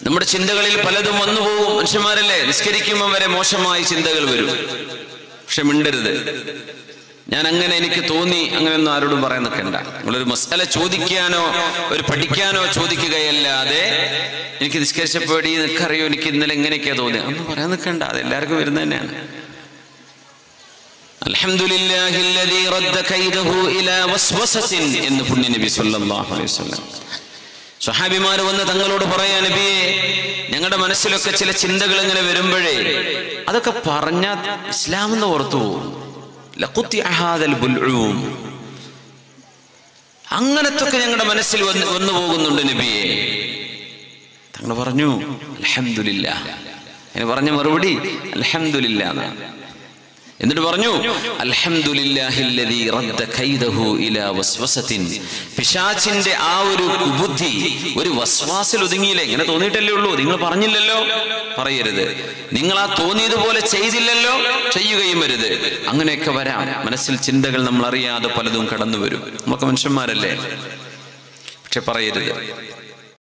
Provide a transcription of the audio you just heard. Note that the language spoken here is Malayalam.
നമ്മുടെ ചിന്തകളിൽ പലതും വന്നു പോകും മനുഷ്യന്മാരല്ലേ നിസ്കരിക്കുമ്പോൾ വരെ മോശമായ ചിന്തകൾ വരും പക്ഷെ മിണ്ടരുത് ഞാൻ അങ്ങനെ എനിക്ക് തോന്നി അങ്ങനെയൊന്നും ആരോടും പറയാൻ നിൽക്കണ്ട നിങ്ങളൊരു മസാല ചോദിക്കാനോ ഒരു പഠിക്കാനോ ചോദിക്കുകയല്ലാതെ എനിക്ക് നിസ്കരിച്ചപ്പോഴി നിനക്കറിയോ എനിക്ക് ഇന്നലെ എങ്ങനെയൊക്കെയാ തോന്നിയത് ഒന്നും പറയാൻ നിൽക്കണ്ട അത് എല്ലാവർക്കും വരുന്നത് തന്നെയാണ് അൽഹംദുലില്ലാഹില്ലദീ റദ്ദ കൈദഹു ഇലാ വസ്വസത്തിൻ എന്ന് പുണ്യ നബി സല്ലല്ലാഹു അലൈഹി വസല്ലം സ്വഹാബിമാർ വന്ന് തങ്ങളോട് പറയാ നബിയെ ഞങ്ങളുടെ മനസ്സിലൊക്കെ ചില ചിന്തകൾ ഇങ്ങനെ വരുമ്പോഴേ അതൊക്കെ പറഞ്ഞ ഇസ്ലാം എന്ന് ഓർത്തു പോകും ലഖുത്തി അഹാദൽ ബുൽഊം അങ്ങനത്തൊക്കെ ഞങ്ങളുടെ മനസ്സിൽ വന്ന് വന്നു പോകുന്നുണ്ട് നബിയെ തങ്ങൾ പറഞ്ഞു അൽഹംദുലില്ല അതിന് പറഞ്ഞ മറുപടി അൽഹംദുലില്ല എന്നാണ് എന്നിട്ട് പറഞ്ഞു അൽഹംദുലില്ലാഹില്ലദീ റദ്ദ കൈദഹു ഇലാ വസ്വസത്തിൻ പിശാചിന്റെ ആ ഒരു കുബുദ്ധി ഒരു വസ്വാസിൽ ഒതുങ്ങിയില്ലേ ഇങ്ങനെ തോന്നിയിട്ടല്ലേ ഉള്ളൂ നിങ്ങൾ പറഞ്ഞില്ലല്ലോ പറയരുത് നിങ്ങൾ ആ തോന്നിയതുപോലെ ചെയ്തില്ലല്ലോ ചെയ്യുകയും വരുത് അങ്ങനെയൊക്കെ വരാം മനസ്സിൽ ചിന്തകൾ നമ്മൾ അറിയാതെ പലതും കടന്നു വരും നമുക്ക് മനുഷ്യന്മാരല്ലേ പക്ഷെ പറയരുത്